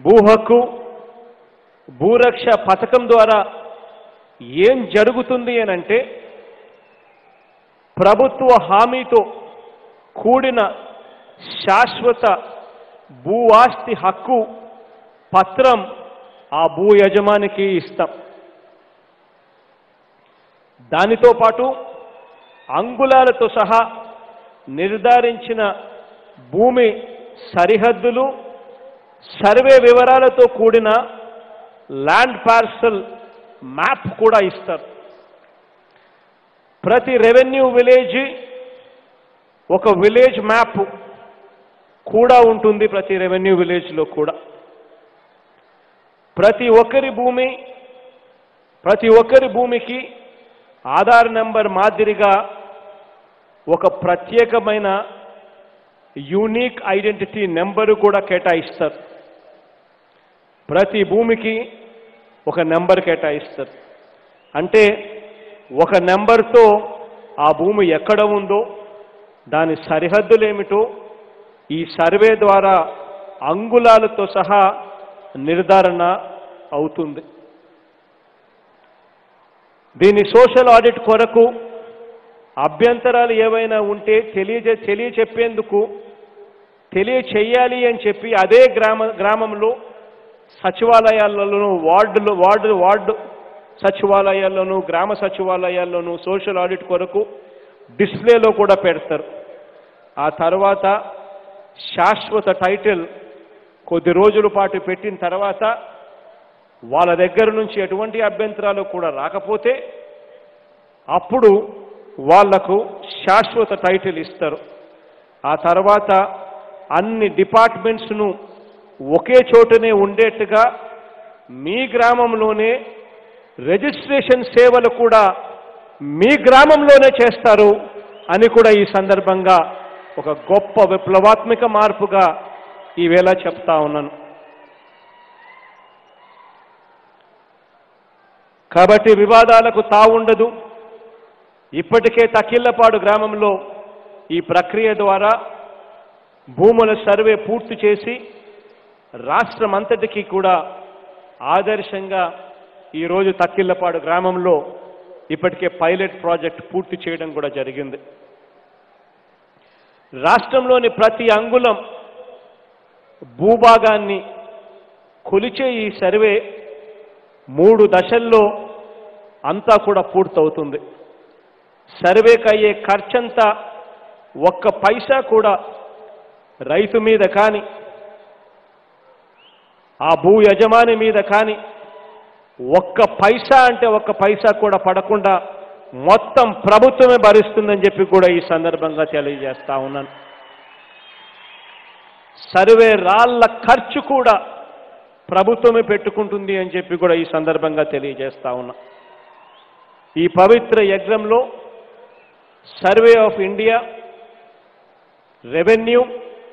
భూ హక్కు భూరక్ష పథకం ద్వారా ఏం జరుగుతుంది అనంటే ప్రభుత్వ హామీతో కూడిన శాశ్వత భూ ఆస్తి హక్కు పత్రం ఆ భూ యజమానికి ఇస్తాం దానితో పాటు అంగుళాలతో సహా నిర్ధారించిన భూమి సరిహద్దులు సర్వే వివరాలతో కూడిన ల్యాండ్ పార్సల్ మ్యాప్ కూడా ఇస్తారు ప్రతి రెవెన్యూ విలేజ్ ఒక విలేజ్ మ్యాప్ కూడా ఉంటుంది ప్రతి రెవెన్యూ విలేజ్లో కూడా ప్రతి ఒక్కరి భూమి ప్రతి ఒక్కరి భూమికి ఆధార్ నెంబర్ మాదిరిగా ఒక ప్రత్యేకమైన యూనిక్ ఐడెంటిటీ నెంబరు కూడా కేటాయిస్తారు ప్రతి భూమికి ఒక నెంబర్ కేటాయిస్తారు అంటే ఒక నెంబర్తో ఆ భూమి ఎక్కడ ఉందో దాని సరిహద్దులేమిటో ఈ సర్వే ద్వారా అంగుళాలతో సహా నిర్ధారణ అవుతుంది దీని సోషల్ ఆడిట్ కొరకు అభ్యంతరాలు ఏవైనా ఉంటే తెలియజే తెలియచెప్పేందుకు తెలియచేయాలి అని చెప్పి అదే గ్రామ గ్రామంలో సచివాలయాల్లోనూ వార్డులు వార్డు వార్డు సచివాలయాల్లోనూ గ్రామ సచివాలయాల్లోనూ సోషల్ ఆడిట్ కొరకు డిస్ప్లేలో కూడా పెడతారు ఆ తర్వాత శాశ్వత టైటిల్ కొద్ది రోజుల పాటు పెట్టిన తర్వాత వాళ్ళ దగ్గర నుంచి ఎటువంటి అభ్యంతరాలు కూడా రాకపోతే అప్పుడు వాళ్లకు శాశ్వత టైటిల్ ఇస్తారు ఆ తర్వాత అన్ని డిపార్ట్మెంట్స్ను ఒకే చోటనే ఉండేట్టుగా మీ గ్రామంలోనే రిజిస్ట్రేషన్ సేవలు కూడా మీ గ్రామంలోనే చేస్తారు అని కూడా ఈ సందర్భంగా ఒక గొప్ప విప్లవాత్మక మార్పుగా ఈవేళ చెప్తా ఉన్నాను కాబట్టి వివాదాలకు తావుండదు ఇప్పటికే తకిళ్లపాడు గ్రామంలో ఈ ప్రక్రియ ద్వారా భూముల సర్వే పూర్తి చేసి రాష్ట్రమంతటికీ కూడా ఆదర్శంగా ఈరోజు తక్కిళ్లపాడు గ్రామంలో ఇప్పటికే పైలట్ ప్రాజెక్ట్ పూర్తి చేయడం కూడా జరిగింది రాష్ట్రంలోని ప్రతి అంగుళం భూభాగాన్ని కొలిచే ఈ సర్వే మూడు దశల్లో అంతా కూడా పూర్తవుతుంది సర్వేకి అయ్యే ఖర్చంతా ఒక్క పైసా కూడా రైతు మీద కానీ ఆ భూ యజమాని మీద కానీ ఒక్క పైసా అంటే ఒక్క పైసా కూడా పడకుండా మొత్తం ప్రభుత్వమే భరిస్తుందని చెప్పి కూడా ఈ సందర్భంగా తెలియజేస్తా ఉన్నాను సర్వే రాళ్ల ఖర్చు కూడా ప్రభుత్వమే పెట్టుకుంటుంది అని చెప్పి కూడా ఈ సందర్భంగా తెలియజేస్తా ఉన్నా ఈ పవిత్ర యజ్ఞంలో survey of India revenue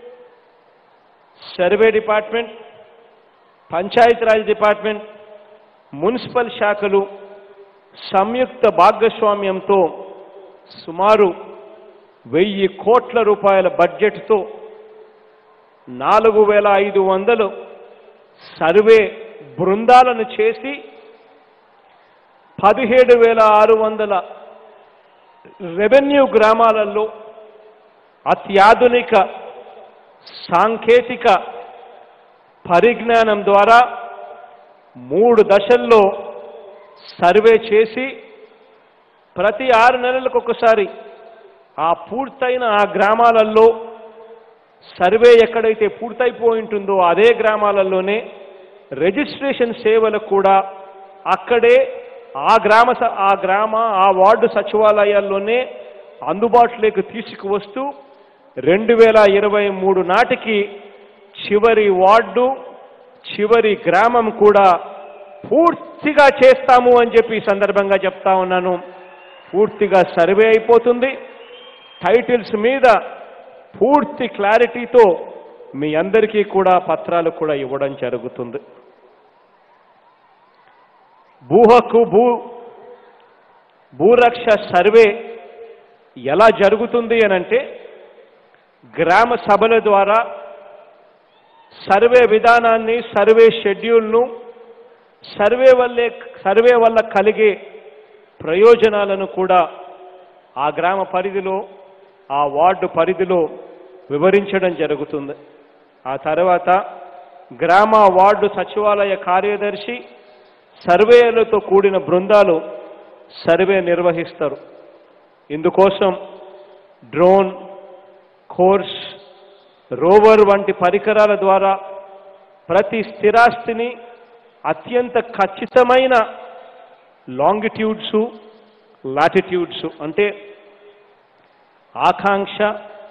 survey department Panchayati Raj department municipal శాఖలు సంయుక్త భాగస్వామ్యంతో సుమారు వెయ్యి కోట్ల రూపాయల బడ్జెట్తో నాలుగు వేల ఐదు వందలు సర్వే బృందాలను చేసి పదిహేడు వేల ఆరు వందల రెవెన్యూ గ్రామాలలో అత్యాధునిక సాంకేతిక పరిజ్ఞానం ద్వారా మూడు దశల్లో సర్వే చేసి ప్రతి ఆరు నెలలకు ఒకసారి ఆ పూర్తయిన ఆ గ్రామాలలో సర్వే ఎక్కడైతే పూర్తయిపోయి ఉంటుందో అదే గ్రామాలలోనే రిజిస్ట్రేషన్ సేవలు కూడా అక్కడే ఆ గ్రామ స- ఆ గ్రామ ఆ వార్డు సచివాలయాల్లోనే అందుబాటులోకి తీసుకువస్తూ రెండు వేల ఇరవై మూడు నాటికి చివరి వార్డు చివరి గ్రామం కూడా పూర్తిగా చేస్తాము అని చెప్పి ఈ సందర్భంగా చెప్తా ఉన్నాను పూర్తిగా సర్వే అయిపోతుంది టైటిల్స్ మీద పూర్తి క్లారిటీతో మీ అందరికీ కూడా పత్రాలు కూడా ఇవ్వడం జరుగుతుంది భూ హక్కు భూ భూరక్ష సర్వే ఎలా జరుగుతుంది అనంటే గ్రామ సభల ద్వారా సర్వే విధానాన్ని సర్వే షెడ్యూల్ను సర్వే వల్లే సర్వే వల్ల కలిగే ప్రయోజనాలను కూడా ఆ గ్రామ పరిధిలో ఆ వార్డు పరిధిలో వివరించడం జరుగుతుంది ఆ తర్వాత గ్రామ వార్డు సచివాలయ కార్యదర్శి సర్వేలతో కూడిన బృందాలు సర్వే నిర్వహిస్తారు ఇందుకోసం డ్రోన్ కోర్స్ రోవర్ వంటి పరికరాల ద్వారా ప్రతి స్థిరాస్తిని అత్యంత ఖచ్చితమైన లాంగిట్యూడ్స్ లాటిట్యూడ్స్ అంటే ఆకాంక్ష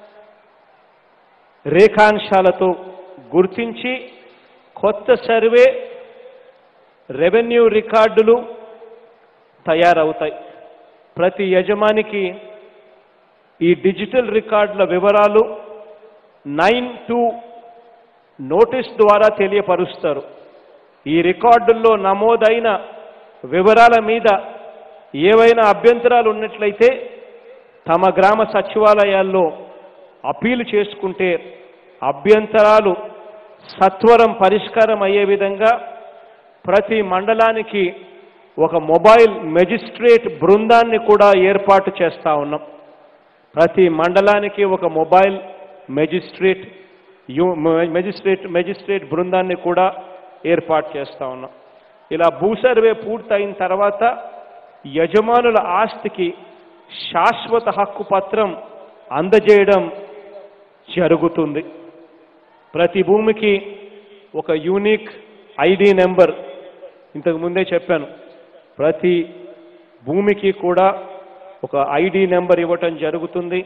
రేఖాంశాలతో గుర్తించి కొత్త సర్వే రెవెన్యూ రికార్డులు తయారవుతాయి ప్రతి యజమానికి ఈ డిజిటల్ రికార్డుల వివరాలు నైన్ టూ నోటీస్ ద్వారా తెలియపరుస్తారు ఈ రికార్డుల్లో నమోదైన వివరాల మీద ఏవైనా అభ్యంతరాలు ఉన్నట్లయితే తమ గ్రామ సచివాలయాల్లో అప్పీలు చేసుకుంటే అభ్యంతరాలు సత్వరం పరిష్కారం అయ్యే విధంగా ప్రతి మండలానికి ఒక మొబైల్ మెజిస్ట్రేట్ బృందాన్ని కూడా ఏర్పాటు చేస్తా ఉన్నాం ప్రతి మండలానికి ఒక మొబైల్ మెజిస్ట్రేట్ యు మెజిస్ట్రేట్ మెజిస్ట్రేట్ బృందాన్ని కూడా ఏర్పాటు చేస్తా ఉన్నాం ఇలా భూ సర్వే పూర్తయిన తర్వాత యజమానుల ఆస్తికి శాశ్వత హక్కు పత్రం అందజేయడం జరుగుతుంది ప్రతి భూమికి ఒక యూనిక్ ఐడి నెంబర్ ఇంతకు ముందే చెప్పాను ప్రతి భూమికి కూడా ఒక ఐడి నెంబర్ ఇవ్వటం జరుగుతుంది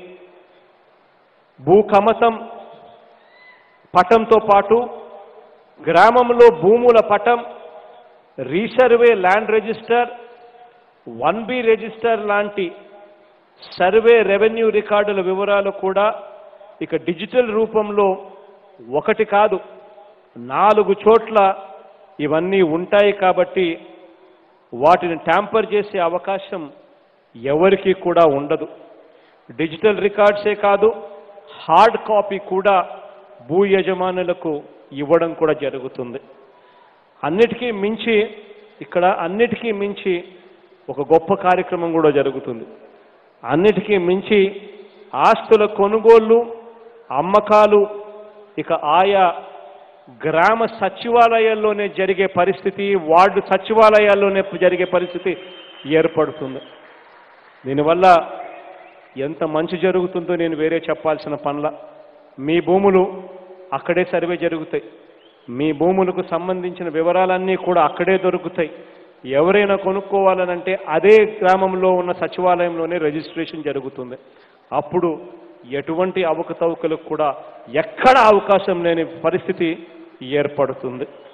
భూకమతం పటంతో పాటు గ్రామంలో భూముల పటం resurvey land register one B register లాంటి సర్వే రెవెన్యూ రికార్డుల వివరాలు కూడా ఇక డిజిటల్ రూపంలో ఒకటి కాదు నాలుగు చోట్ల ఇవన్నీ ఉంటాయి కాబట్టి వాటిని ట్యాంపర్ చేసే అవకాశం ఎవరికి కూడా ఉండదు డిజిటల్ రికార్డ్సే కాదు హార్డ్ కాపీ కూడా భూ యజమానులకు ఇవ్వడం కూడా జరుగుతుంది అన్నిటికీ మించి ఇక్కడ అన్నిటికీ మించి ఒక గొప్ప కార్యక్రమం కూడా జరుగుతుంది అన్నిటికీ మించి ఆస్తుల కొనుగోళ్ళు అమ్మకాలు ఇక ఆయా గ్రామ సచివాలయాల్లోనే జరిగే పరిస్థితి వార్డు సచివాలయాల్లోనే జరిగే పరిస్థితి ఏర్పడుతుంది దీనివల్ల ఎంత మంచి జరుగుతుందో నేను వేరే చెప్పాల్సిన పనుల మీ భూములు అక్కడే సర్వే జరుగుతాయి మీ భూములకు సంబంధించిన వివరాలన్నీ కూడా అక్కడే దొరుకుతాయి ఎవరైనా కొనుక్కోవాలనంటే అదే గ్రామంలో ఉన్న సచివాలయంలోనే రిజిస్ట్రేషన్ జరుగుతుంది అప్పుడు ఎటువంటి అవకతవకలకు కూడా ఎక్కడ అవకాశం లేని పరిస్థితి ఏర్పడుతుంది